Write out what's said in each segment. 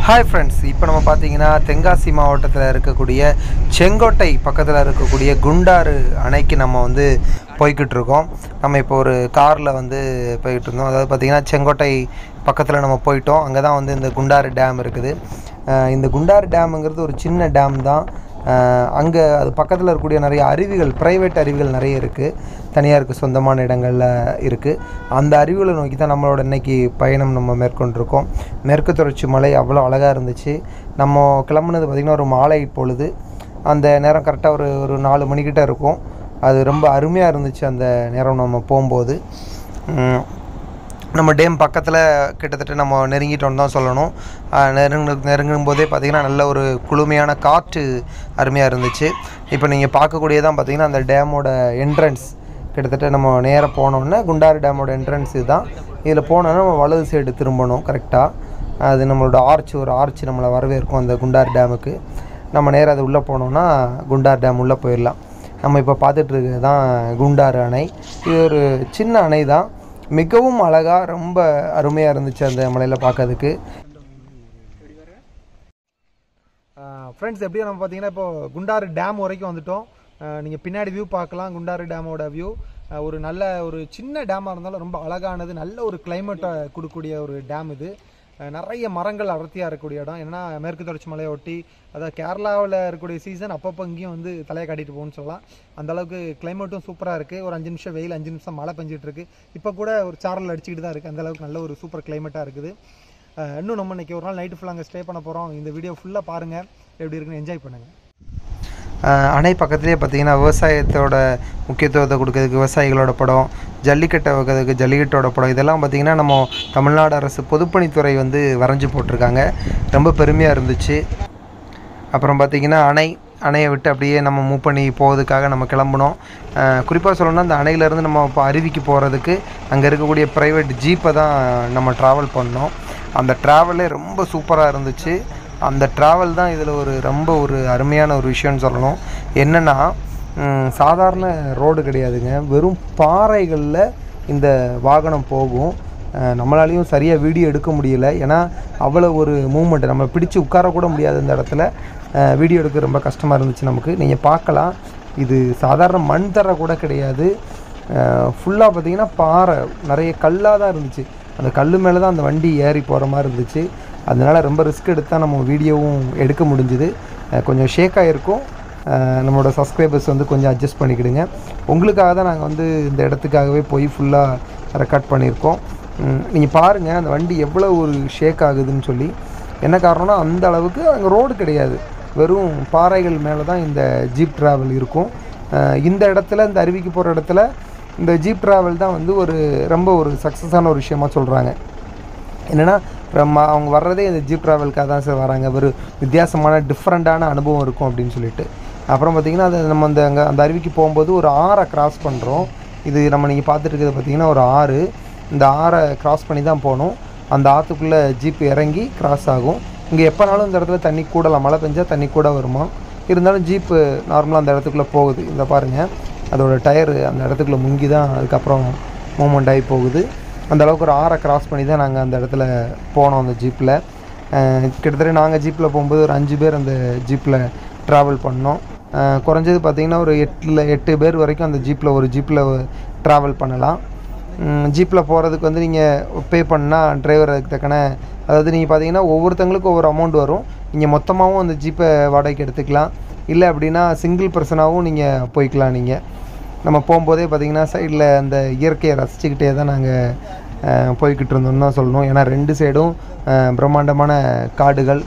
hi friends இப்போ நம்ம பார்த்தீங்கன்னா தென்காசி மாவட்டத்தில் இருக்கக்கூடிய செங்கோட்டை பக்கத்தில் இருக்கக்கூடிய குண்டாறு அணைக்கு நம்ம வந்து போய்கிட்டு இருக்கோம் நம்ம இப்போ ஒரு காரில் வந்து போய்கிட்டு இருந்தோம் அதாவது பார்த்திங்கன்னா செங்கோட்டை பக்கத்தில் நம்ம போயிட்டோம் அங்கே தான் வந்து இந்த குண்டாறு டேம் இருக்குது அஹ் இந்த குண்டாறு டேமுங்கிறது ஒரு சின்ன டேம் தான் அங்கே அது பக்கத்தில் இருக்கக்கூடிய நிறைய அருவிகள் ப்ரைவேட் அருவிகள் நிறைய இருக்குது தனியாருக்கு சொந்தமான இடங்களில் இருக்குது அந்த அருவிகளை நோக்கி தான் நம்மளோட இன்னைக்கு பயணம் நம்ம மேற்கொண்டிருக்கோம் மேற்கு தொடர்ச்சி மலை அவ்வளோ அழகாக இருந்துச்சு நம்ம கிளம்புனது பார்த்திங்கன்னா ஒரு மாலை பொழுது அந்த நேரம் கரெக்டாக ஒரு ஒரு நாலு மணிக்கிட்ட இருக்கும் அது ரொம்ப அருமையாக இருந்துச்சு அந்த நேரம் நம்ம போகும்போது உம், நம்ம டேம் பக்கத்தில் கிட்டத்தட்ட நம்ம நெருங்கிட்டோம்னு தான் சொல்லணும் ஆஹ் நெருங்கு நெருங்கும் போதே பார்த்திங்கன்னா நல்ல ஒரு குளுமையான காற்று அருமையாக இருந்துச்சு இப்போ நீங்கள் பார்க்கக்கூடியதான் பார்த்திங்கன்னா அந்த டேமோட என்ட்ரன்ஸ் கிட்டத்தட்ட நம்ம நேராக போனோன்னே குண்டாறு டேமோட என்ட்ரன்ஸ் இதுதான் இதில் போனோன்னா நம்ம வலது சைடு திரும்பணும் கரெக்டாக அது நம்மளோட ஆர்ச் ஒரு ஆர்ச் நம்மளை வரவேற்கும் அந்த குண்டாறு டேமுக்கு நம்ம நேராக அது உள்ளே போனோம்னா குண்டார் டேம் உள்ளே போயிடலாம் நம்ம இப்போ பார்த்துட்டு இருக்கிறது தான் குண்டாறு அணை இது ஒரு சின்ன அணை தான் மிகவும் அழகாக ரொம்ப அருமையாக இருந்துச்சு அந்த மலையில் பார்க்கறதுக்கு ஃப்ரெண்ட்ஸ் எப்படியும் நம்ம பார்த்தீங்கன்னா இப்போ குண்டாறு டேம் வரைக்கும் வந்துட்டோம் நீங்கள் பின்னாடி வியூ பார்க்கலாம் குண்டாறு டேமோட வியூ ஒரு நல்ல ஒரு சின்ன டேமாக இருந்தாலும் ரொம்ப அழகானது நல்ல ஒரு கிளைமேட்டை கொடுக்கக்கூடிய ஒரு டேம் இது அஹ் நிறைய மரங்கள் அடர்த்தியாக இருக்கக்கூடிய இடம் ஏன்னா மேற்கு தொடர்ச்சி மலையை ஒட்டி அதாவது கேரளாவில் இருக்கக்கூடிய சீசன் அப்பப்போ இங்கேயும் வந்து தலையை காட்டிட்டு போகும்னு சொல்லலாம் அந்த அளவுக்கு கிளைமேட்டும் சூப்பராக இருக்குது ஒரு அஞ்சு நிமிஷம் வெயில் அஞ்சு நிமிஷம் மழை பெஞ்சிட்டு இருக்கு இப்போ கூட ஒரு சாரல் அடிச்சுக்கிட்டு தான் இருக்குது அந்த அளவுக்கு நல்ல ஒரு சூப்பர் கிளைமேட்டாக இருக்குது அஹ் இன்னும் நம்ம இன்னைக்கு ஒரு நாள் நைட்டு ஃபுல்லாக அங்கே ஸ்டே பண்ண போகிறோம் இந்த வீடியோ ஃபுல்லாக பாருங்கள் எப்படி இருக்குன்னு என்ஜாய் பண்ணுங்கள் அணை பக்கத்துலேயே பார்த்தீங்கன்னா விவசாயத்தோட முக்கியத்துவத்தை கொடுக்கறதுக்கு விவசாயிகளோட படம் ஜல்லிக்கட்டை வைக்கிறதுக்கு ஜல்லிக்கட்டோட படம் இதெல்லாம் பார்த்திங்கன்னா நம்ம தமிழ்நாடு அரசு பொதுப்பணித்துறை வந்து வரைஞ்சி போட்டிருக்காங்க ரொம்ப பெருமையாக இருந்துச்சு அப்புறம் பார்த்திங்கன்னா அணை அணையை விட்டு அப்படியே நம்ம மூவ் பண்ணி போகிறதுக்காக நம்ம கிளம்புனோம் குறிப்பாக சொல்லணும்னா அந்த அணையிலேருந்து நம்ம இப்போ அருவிக்கு போகிறதுக்கு அங்கே இருக்கக்கூடிய ப்ரைவேட் ஜீப்பை தான் நம்ம ட்ராவல் பண்ணோம் அந்த ட்ராவலே ரொம்ப சூப்பராக இருந்துச்சு அந்த ட்ராவல் தான் இதில் ஒரு ரொம்ப ஒரு அருமையான ஒரு விஷயம்னு சொல்லணும் என்னென்னா சாதாரண ரோடு கிடையாதுங்க வெறும் பாறைகளில் இந்த வாகனம் போகும் அஹ் நம்மளாலையும் சரியாக வீடியோ எடுக்க முடியல ஏன்னா அவ்வளோ ஒரு மூமெண்ட் நம்ம பிடிச்சு உட்காரக்கூட முடியாது இந்த இடத்துல அஹ் வீடியோ எடுக்க ரொம்ப கஷ்டமாக இருந்துச்சு நமக்கு நீங்கள் பார்க்கலாம் இது சாதாரண மண் தர கூட கிடையாது ஃபுல்லாக பார்த்தீங்கன்னா பாறை நிறைய கல்லாக தான் இருந்துச்சு அந்த கல் மேலே தான் அந்த வண்டி ஏறி போகிற மாதிரி இருந்துச்சு அதனால் ரொம்ப ரிஸ்க் எடுத்து தான் நம்ம வீடியோவும் எடுக்க முடிஞ்சுது அஹ் கொஞ்சம் ஷேக் ஆகிருக்கும் அஹ் நம்மளோட சப்ஸ்கிரைபர்ஸ் வந்து கொஞ்சம் அட்ஜஸ்ட் பண்ணிக்கிடுங்க உங்களுக்காக தான் நாங்கள் வந்து இந்த இடத்துக்காகவே போய் ஃபுல்லாக ரெக்கார்ட் பண்ணியிருக்கோம் நீங்கள் பாருங்கள் அந்த வண்டி எவ்வளோ ஒரு ஷேக் ஆகுதுன்னு சொல்லி என்ன காரணம்னா அந்த அளவுக்கு அங்கே ரோடு கிடையாது வெறும் பாறைகள் மேலே தான் இந்த ஜீப் ட்ராவல் இருக்கும் அஹ் இந்த இடத்துல இந்த அருவிக்கு போகிற இடத்துல இந்த ஜீப் ட்ராவல் தான் வந்து ஒரு ரொம்ப ஒரு சக்ஸஸான ஒரு விஷயமா சொல்கிறாங்க என்னென்னா அவங்க வர்றதே இந்த ஜீப் ட்ராவலுக்காக தான் சார் வராங்க ஒரு வித்தியாசமான டிஃப்ரெண்ட்டான அனுபவம் இருக்கும் அப்படின்னு சொல்லிட்டு அப்புறம் பார்த்திங்கன்னா அது நம்ம அந்த அங்கே அந்த அருவிக்கு போகும்போது ஒரு ஆறை கிராஸ் பண்ணுறோம் இது நம்ம நீங்கள் பார்த்துட்டு இருக்கிறது பார்த்திங்கன்னா ஒரு ஆறு இந்த ஆறை கிராஸ் பண்ணி தான் போகணும் அந்த ஆற்றுக்குள்ளே ஜீப் இறங்கி கிராஸ் ஆகும் இங்கே எப்போனாலும் இந்த இடத்துல தண்ணி கூடலாம் மழை பெஞ்சால் தண்ணி கூட வருமா இருந்தாலும் ஜீப்பு நார்மலாக அந்த இடத்துக்குள்ளே போகுது இந்த பாருங்கள் அதோட டயரு அந்த இடத்துக்குள்ளே முங்கி தான் அதுக்கப்புறம் மூமெண்ட் ஆகி போகுது அந்த அளவுக்கு ஒரு ஆறை கிராஸ் பண்ணி தான் நாங்கள் அந்த இடத்துல போனோம் அந்த ஜீப்பில் கிட்டத்தட்ட நாங்கள் ஜீப்பில் போகும்போது ஒரு அஞ்சு பேர் அந்த ஜீப்பில் ட்ராவல் பண்ணோம் அஹ் குறைஞ்சது பார்த்திங்கன்னா ஒரு எட்டில் எட்டு பேர் வரைக்கும் அந்த ஜீப்பில் ஒரு ஜீப்பில் ட்ராவல் பண்ணலாம் ஜீப்பில் போகிறதுக்கு வந்து நீங்கள் பே பண்ணால் டிரைவர் அதுக்கு தக்கன அதாவது நீங்கள் பார்த்தீங்கன்னா ஒவ்வொருத்தங்களுக்கும் ஒவ்வொரு அமௌண்ட் வரும் நீங்கள் மொத்தமாகவும் அந்த ஜீப்பை வாடகைக்கு எடுத்துக்கலாம் இல்லை அப்படின்னா சிங்கிள் பர்சனாகவும் நீங்கள் போய்க்கலாம் நீங்கள் நம்ம போகும்போதே பார்த்திங்கன்னா சைடில் அந்த இயற்கையை ரசிச்சுக்கிட்டே தான் நாங்கள் போய்கிட்டு இருந்தோம்னு தான் சொல்லணும் ஏன்னா ரெண்டு சைடும் அஹ், பிரம்மாண்டமான காடுகள்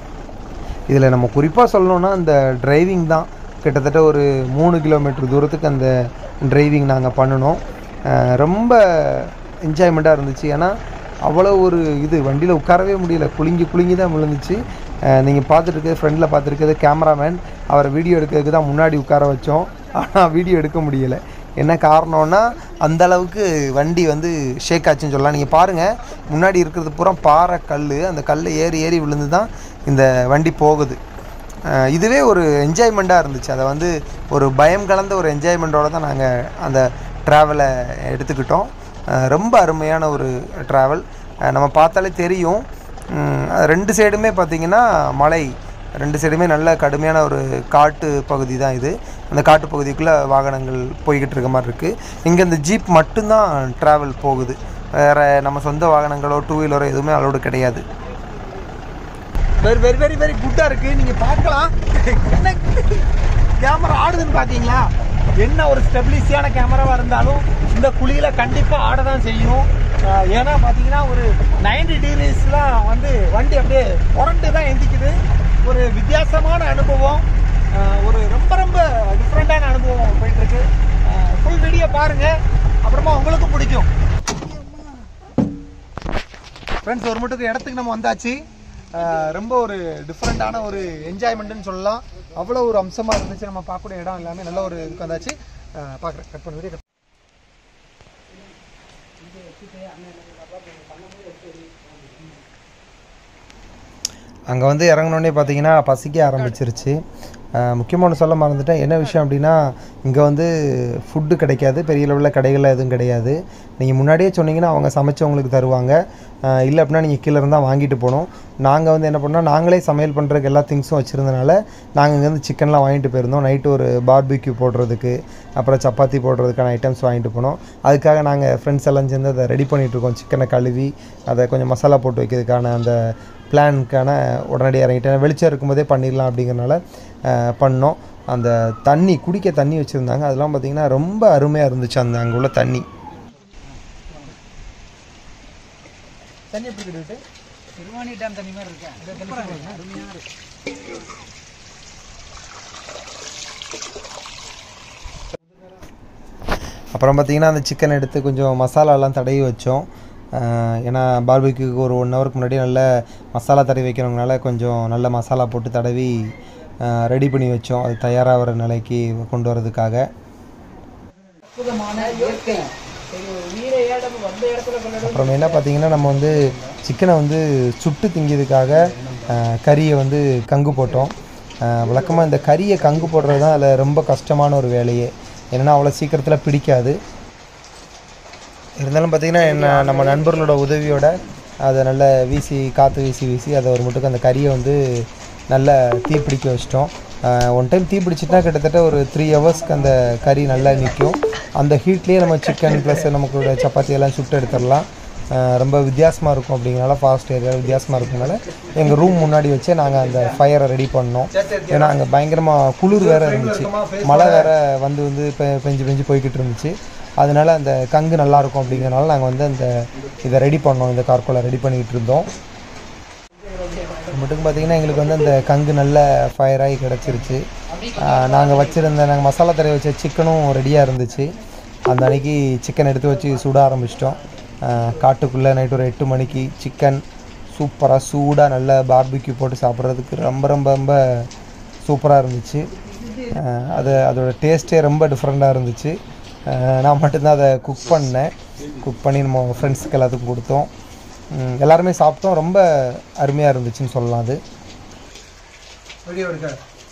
இதில் நம்ம குறிப்பாக சொல்லணும்னா அந்த டிரைவிங் தான் கிட்டத்தட்ட ஒரு மூணு கிலோமீட்டர் தூரத்துக்கு அந்த டிரைவிங் நாங்கள் பண்ணினோம் அஹ் ரொம்ப என்ஜாய்மெண்ட்டாக இருந்துச்சு ஏன்னா அவ்வளோ ஒரு இது வண்டியில் உட்காரவே முடியல குலுங்கி குலுங்கி தான் விழுந்துச்சு நீங்கள் பார்த்துட்டு இருக்கிறது ஃப்ரெண்டில் பார்த்துருக்கிறது கேமராமேன் அவரை வீடியோ எடுக்கிறதுக்கு தான் முன்னாடி உட்கார வச்சோம் ஆனால் வீடியோ எடுக்க முடியலை என்ன காரணம்னா அந்த அளவுக்கு வண்டி வந்து ஷேக் ஆச்சுன்னு சொல்லலாம் நீங்கள் பாருங்கள் முன்னாடி இருக்கிறது பூரா பாறை கல் அந்த கல்லை ஏறி ஏறி விழுந்து தான் இந்த வண்டி போகுது அஹ் இதுவே ஒரு என்ஜாய்மெண்ட்டாக இருந்துச்சு அதை வந்து ஒரு பயம் கலந்த ஒரு என்ஜாய்மெண்ட்டோட தான் நாங்கள் அந்த ட்ராவலை எடுத்துக்கிட்டோம் அஹ் ரொம்ப அருமையான ஒரு ட்ராவல் நம்ம பார்த்தாலே தெரியும் ம், அது ரெண்டு சைடுமே பார்த்தீங்கன்னா மலை ரெண்டு சைடுமே நல்ல கடுமையான ஒரு காட்டு பகுதி தான் இது அந்த காட்டு பகுதிக்குள்ளே வாகனங்கள் போய்கிட்டு இருக்க மாதிரி இருக்குது இங்கே இந்த ஜீப் மட்டும்தான் ட்ராவல் போகுது வேறு நம்ம சொந்த வாகனங்களோ டூ வீலரோ எதுவுமே அலோடு கிடையாது வெரி வெரி வெரி வெரி குட்டா இருக்கு நீங்க பார்க்கலாம் என்ன கேமரா ஆடுதுன்னு பாத்தீங்களா என்ன ஒரு ஸ்டெபிலிசியான கேமராவா இருந்தாலும் இந்த குழியில கண்டிப்பா ஆட தான் செய்யும் அஹ் ஏன்னா பாத்தீங்கன்னா ஒரு 90 டிகிரிஸ்லாம் வந்து வண்டி அப்படியே புரண்டு தான் எந்திக்குது ஒரு வித்தியாசமான அனுபவம் அஹ் ஒரு ரொம்ப ரொம்ப டிஃப்ரெண்டான அனுபவம் போயிட்டு இருக்கு ஃபுல் வீடியோ பாருங்க அப்புறமா உங்களுக்கும் பிடிக்கும் ஃப்ரெண்ட்ஸ் ஒரு மட்டுக்கு இடத்துக்கு நம்ம வந்தாச்சு அஹ் ரொம்ப ஒரு டிஃப்ரெண்ட்டான ஒரு என்ஜாய்மெண்ட்னு சொல்லலாம் அவ்வளோ ஒரு அம்சமாக இருந்துச்சு நம்ம பார்க்கக்கூடிய இடம் எல்லாமே நல்ல ஒரு இதுக்கு வந்தாச்சு பார்க்குறேன் கட் பண்ண வீடியோ அங்கே வந்து இறங்கினோடனே பார்த்தீங்கன்னா பசிக்க ஆரம்பிச்சிருச்சு முக்கியமாக ஒன்று சொல்ல மறந்துட்டேன் என்ன விஷயம் அப்படின்னா இங்கே வந்து ஃபுட்டு கிடைக்காது பெரிய லெவலில் கடைகளில் எதுவும் கிடையாது நீங்கள் முன்னாடியே சொன்னீங்கன்னா அவங்க சமைச்சு உங்களுக்கு தருவாங்க அஹ் இல்லை அப்படின்னா நீங்கள் கீழே இருந்தால் வாங்கிட்டு போகணும் நாங்கள் வந்து என்ன பண்ணோம் நாங்களே சமையல் பண்ணுறதுக்கு எல்லா திங்ஸும் வச்சுருந்தனால நாங்கள் இங்கேருந்து சிக்கன்லாம் வாங்கிட்டு போயிருந்தோம் நைட்டு ஒரு பார்பிக்யூ போடுறதுக்கு அப்புறம் சப்பாத்தி போடுறதுக்கான ஐட்டம்ஸ் வாங்கிட்டு போனோம் அதுக்காக நாங்கள் ஃப்ரெண்ட்ஸ் எல்லாம் சேர்ந்து அதை ரெடி பண்ணிகிட்ருக்கோம் சிக்கனை கழுவி அதை கொஞ்சம் மசாலா போட்டு வைக்கிறதுக்கான அந்த பிளானுக்கான உடனடியாக இறங்கிட்டேன் வெளிச்சம் இருக்கும்போதே பண்ணிடலாம் அப்படிங்கிறனால அஹ், பண்ணோம் அந்த தண்ணி குடிக்க தண்ணி வச்சுருந்தாங்க அதெல்லாம் பார்த்திங்கன்னா ரொம்ப அருமையாக இருந்துச்சு அந்த அங்கே உள்ள தண்ணி தண்ணி எப்படி கிடையாது திருவாணி டேம் தண்ணி மாதிரி இருக்கேன் அப்புறம் பார்த்திங்கன்னா அந்த சிக்கன் எடுத்து கொஞ்சம் மசாலாலாம் தடவி வச்சோம் அஹ், ஏன்னா பார்பிக்யூக்கு ஒரு ஒன் ஹவருக்கு முன்னாடி நல்ல மசாலா தடவி வைக்கிறவங்கனால கொஞ்சம் நல்ல மசாலா போட்டு தடவி ரெடி பண்ணி வச்சோம் அது தயாராகிற நிலைக்கு கொண்டு வரதுக்காக அற்புதமான இயற்கை ஒரு வீர ஏடம் வந்த இடத்துல கொண்டாட அப்புறம் என்ன பார்த்தீங்கன்னா நம்ம வந்து சிக்கனை வந்து சுட்டு திங்கிறதுக்காக அஹ், கறியை வந்து கங்கு போட்டோம் வழக்கமாக இந்த கறியை கங்கு போடுறது தான் அதில் ரொம்ப கஷ்டமான ஒரு வேலையே என்னென்னா அவ்வளோ சீக்கிரத்தில் பிடிக்காது இருந்தாலும் பார்த்தீங்கன்னா என்ன நம்ம நண்பர்களோட உதவியோட அதை நல்லா வீசி காற்று வீசி வீசி அதை ஒரு மட்டுக்கு அந்த கறியை வந்து நல்லா தீப்பிடிக்க வச்சிட்டோம் ஒன் டைம் தீ பிடிச்சிட்டா கிட்டத்தட்ட ஒரு த்ரீ ஹவர்ஸ்க்கு அந்த கறி நல்லா நிற்கும் அந்த ஹீட்லேயே நம்ம சிக்கன் ப்ளஸ் நமக்கோட சப்பாத்தி எல்லாம் சுட்டு எடுத்துடலாம் அஹ் ரொம்ப வித்தியாசமாக இருக்கும் அப்படிங்கிறனால ஃபாஸ்ட் ஏரியா வித்தியாசமாக இருக்கனால எங்கள் ரூம் முன்னாடி வச்சே நாங்கள் அந்த ஃபயரை ரெடி பண்ணோம் ஏன்னா அங்கே பயங்கரமாக குளிர் வேறு இருந்துச்சு மழை வேறு வந்து வந்து பெ பெஞ்சு பெஞ்சு போய்கிட்டு இருந்துச்சு அதனால அந்த கங்கு நல்லா இருக்கும் அப்படிங்கிறனால நாங்கள் வந்து அந்த இதை ரெடி பண்ணோம் இந்த கார்கோலை ரெடி பண்ணிக்கிட்டு இருந்தோம் மட்டும் பார்த்தீங்கன்னா எங்களுக்கு வந்து அந்த கங்கு நல்ல ஃபயர் ஆகி கிடச்சிருச்சு நாங்கள் வச்சுருந்த நாங்கள் மசாலா தடவை வச்ச சிக்கனும் ரெடியாக இருந்துச்சு அந்த அன்னைக்கு சிக்கன் எடுத்து வச்சு சுட ஆரம்பிச்சிட்டோம் காட்டுக்குள்ளே நைட் ஒரு எட்டு மணிக்கு சிக்கன் சூப்பராக சூடாக நல்ல பார்பிக்யூ போட்டு சாப்பிட்றதுக்கு ரொம்ப ரொம்ப ரொம்ப சூப்பராக இருந்துச்சு அஹ் அது அதோட டேஸ்ட்டே ரொம்ப டிஃப்ரெண்ட்டாக இருந்துச்சு அஹ் நான் மட்டும்தான் அதை குக் பண்ணேன் குக் பண்ணி நம்ம ஃப்ரெண்ட்ஸுக்கு எல்லாத்துக்கும் கொடுத்தோம் ம், எல்லாருமே சாப்பிட்டோம் ரொம்ப அருமையாக இருந்துச்சுன்னு சொல்லலாம் அது வீடியோ எடுக்க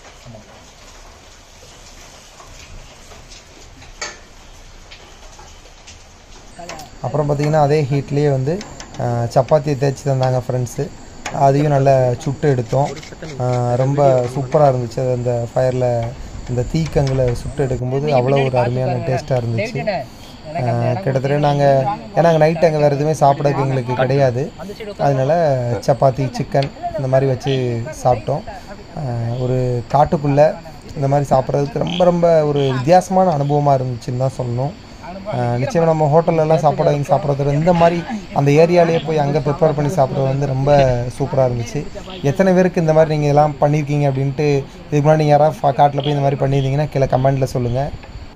அப்புறம் பார்த்திங்கன்னா அதே ஹீட்லேயே வந்து அஹ், சப்பாத்தியை தேய்ச்சி தந்தாங்க ஃப்ரெண்ட்ஸு அதையும் நல்லா சுட்டு எடுத்தோம் அஹ், ரொம்ப சூப்பராக இருந்துச்சு அது அந்த ஃபயரில் அந்த தீக்கங்களை சுட்டு எடுக்கும்போது அவ்வளோ ஒரு அருமையான டேஸ்ட்டாக இருந்துச்சு அஹ், கிட்டத்தட்ட நாங்கள் ஏன்னா அங்கே நைட் அங்கே வேறு எதுவுமே சாப்பிடறதுக்கு எங்களுக்கு கிடையாது அதனால சப்பாத்தி சிக்கன் இந்த மாதிரி வச்சு சாப்பிட்டோம் அஹ், ஒரு காட்டுக்குள்ளே இந்த மாதிரி சாப்பிட்றதுக்கு ரொம்ப ரொம்ப ஒரு வித்தியாசமான அனுபவமாக இருந்துச்சுன்னு தான் சொல்லணும் அஹ், நிச்சயம் நம்ம ஹோட்டல்லலாம் சாப்பாடு வாங்கி சாப்பிட்றத இந்த மாதிரி அந்த ஏரியாலேயே போய் அங்கே ப்ரிப்பேர் பண்ணி சாப்பிட்றது வந்து ரொம்ப சூப்பராக இருந்துச்சு எத்தனை பேருக்கு இந்த மாதிரி நீங்கள் எல்லாம் பண்ணியிருக்கீங்க அப்படின்ட்டு இதுக்கு முன்னாடி நீங்கள் யாராவது காட்டில் போய் இந்த மாதிரி பண்ணியிருந்தீங்கன்னா கீழே கமெண்ட்டில் சொல்லுங்கள்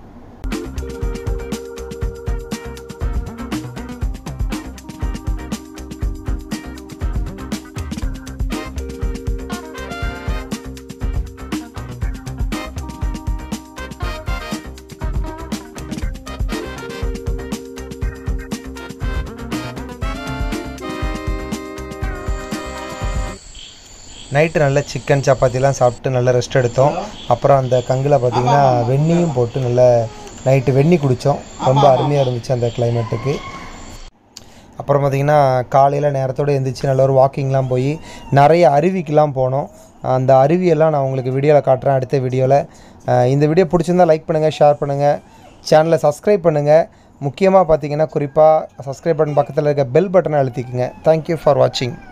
நைட்டு நல்ல சிக்கன் சப்பாத்திலாம் சாப்பிட்டு நல்லா ரெஸ்ட் எடுத்தோம் அப்புறம் அந்த கங்கில் பார்த்தீங்கன்னா வெந்நியும் போட்டு நல்ல நைட்டு வெந்நி குடித்தோம் ரொம்ப அருமையாக இருந்துச்சு அந்த கிளைமேட்டுக்கு அப்புறம் பார்த்திங்கன்னா காலையில் நேரத்தோடு எழுந்திரிச்சு நல்ல ஒரு வாக்கிங்லாம் போய் நிறைய அருவிக்கெலாம் போனோம் அந்த அருவியெல்லாம் நான் உங்களுக்கு வீடியோவில் காட்டுறேன் அடுத்த வீடியோவில் இந்த வீடியோ பிடிச்சிருந்தா லைக் பண்ணுங்கள் ஷேர் பண்ணுங்கள் சேனலை சப்ஸ்கிரைப் பண்ணுங்கள் முக்கியமாக பார்த்தீங்கன்னா குறிப்பாக சப்ஸ்கிரைப் பட்டன் பக்கத்தில் இருக்க பெல் பட்டனை அழுத்திக்கங்க தேங்க்யூ ஃபார் வாட்சிங்